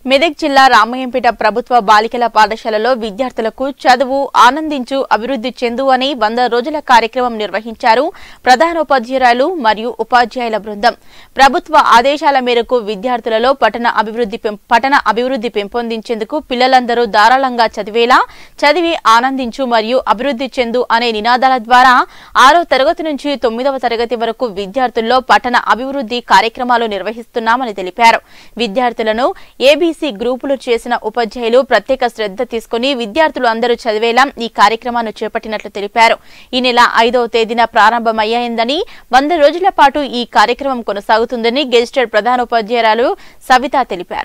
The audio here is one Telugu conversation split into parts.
మెదక్ జిల్లా రామయ్యంపేట ప్రభుత్వ బాలికల పాఠశాలలో విద్యార్థులకు చదువు ఆనందించు అభివృద్ధి చెందు అని వంద రోజుల కార్యక్రమం నిర్వహించారు ప్రధానోపాధ్యాయురాలు మరియు ఉపాధ్యాయుల బృందం ప్రభుత్వ ఆదేశాల మేరకు విద్యార్థులలో పఠన అభివృద్ధి పెం- పఠన అభివృద్ధి పెంపొందించేందుకు పిల్లలందరూ ధారాళంగా చదివేలా చదివి ఆనందించు మరియు అభివృద్ధి చెందు అనే నినాదాల ద్వారా ఆరో తరగతి నుంచి తొమ్మిదవ తరగతి వరకు విద్యార్థుల్లో పఠన అభివృద్ధి కార్యక్రమాలు నిర్వహిస్తున్నామని తెలిపారు విద్యార్థులను ఏబీసీ గ్రూపులు చేసిన ఉపాధ్యాయులు ప్రత్యేక శ్రద్ధ తీసుకుని విద్యార్థులు అందరూ చదివేలా ఈ కార్యక్రమాన్ని చేపట్టినట్లు తెలిపారు ఈ నెల ఐదవ తేదీన ప్రారంభమయ్యిందని వంద రోజుల పాటు ఈ కార్యక్రమం కొనసాగుతుందని గెజిటెడ్ ప్రధానోపాధ్యాయురాలు సవిత తెలిపారు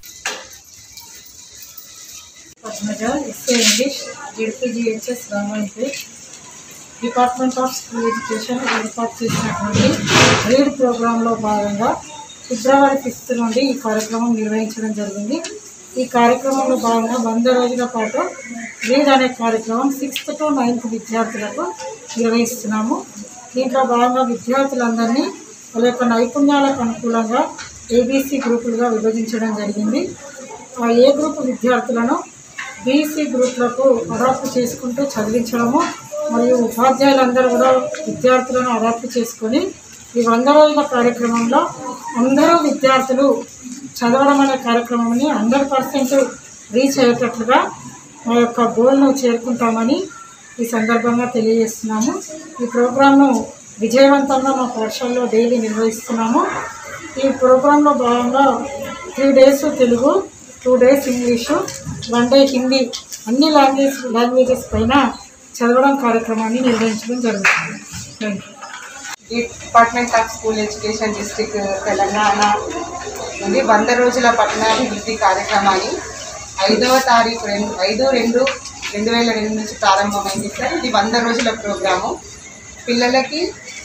Padmaja SA English ZPGHS Ramayampet department of school education ఏర్పాటు చేసినటువంటి రీడ్ ప్రోగ్రాంలో భాగంగా ఫిబ్రవరి ఫిఫ్త్ నుండి ఈ కార్యక్రమం నిర్వహించడం జరిగింది ఈ కార్యక్రమంలో భాగంగా వంద రోజుల పాటు రీడ్ అనే కార్యక్రమం సిక్స్త్ టు నైన్త్ విద్యార్థులకు నిర్వహిస్తున్నాము దీంట్లో భాగంగా విద్యార్థులందరినీ వాళ్ళ యొక్క నైపుణ్యాలకు అనుకూలంగా ఏబీసీ గ్రూపులుగా విభజించడం జరిగింది ఆ ఏ గ్రూప్ విద్యార్థులను బీసీ గ్రూప్లకు అడాప్ట్ చేసుకుంటూ చదివించడము మరియు ఉపాధ్యాయులందరూ కూడా విద్యార్థులను అడాప్ట్ చేసుకొని ఈ వంద రోజుల కార్యక్రమంలో అందరూ విద్యార్థులు చదవడం అనే కార్యక్రమాన్ని హండ్రెడ్ పర్సెంట్ రీచ్ అయ్యేటట్లుగా మా యొక్క గోల్ను చేరుకుంటామని ఈ సందర్భంగా తెలియజేస్తున్నాము ఈ ప్రోగ్రాంను విజయవంతంగా మా పాఠశాలలో డైలీ నిర్వహిస్తున్నాము ఈ ప్రోగ్రాంలో భాగంగా three days Telugu two days English one day Hindi అన్ని లాంగ్వేజ్ లాంగ్వేజెస్ పైన చదవడం కార్యక్రమాన్ని నిర్వహించడం జరుగుతుంది thank you department of school education district Telangana నుండి వంద రోజుల పట్టణాభివృద్ధి కార్యక్రమాన్ని ఐదవ తారీఖు రెండు ఐదు రెండు రెండు వేల రెండు నుంచి ప్రారంభమైంది సార్ ఇది వంద రోజుల ప్రోగ్రాము పిల్లలకి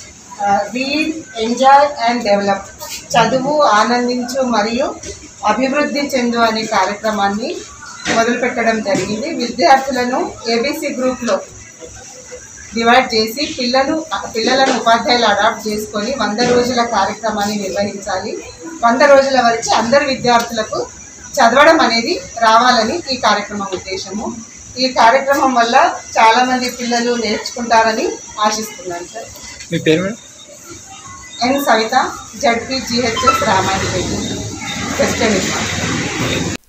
రీడ్ ఎంజాయ్ అండ్ డెవలప్ చదువు ఆనందించు మరియు అభివృద్ధి చెందు అనే కార్యక్రమాన్ని మొదలుపెట్టడం జరిగింది విద్యార్థులను ఏబీసీ గ్రూప్లో డివైడ్ చేసి పిల్లలు పిల్లలను ఉపాధ్యాయులు అడాప్ట్ చేసుకొని వంద రోజుల కార్యక్రమాన్ని నిర్వహించాలి వంద రోజుల వరకు అందరు విద్యార్థులకు చదవడం అనేది రావాలని ఈ కార్యక్రమం ఉద్దేశము ఈ కార్యక్రమం వల్ల చాలామంది పిల్లలు నేర్చుకుంటారని ఆశిస్తున్నాను సార్ మీ పేరు madam N Savitha ZP GHS Ramayana president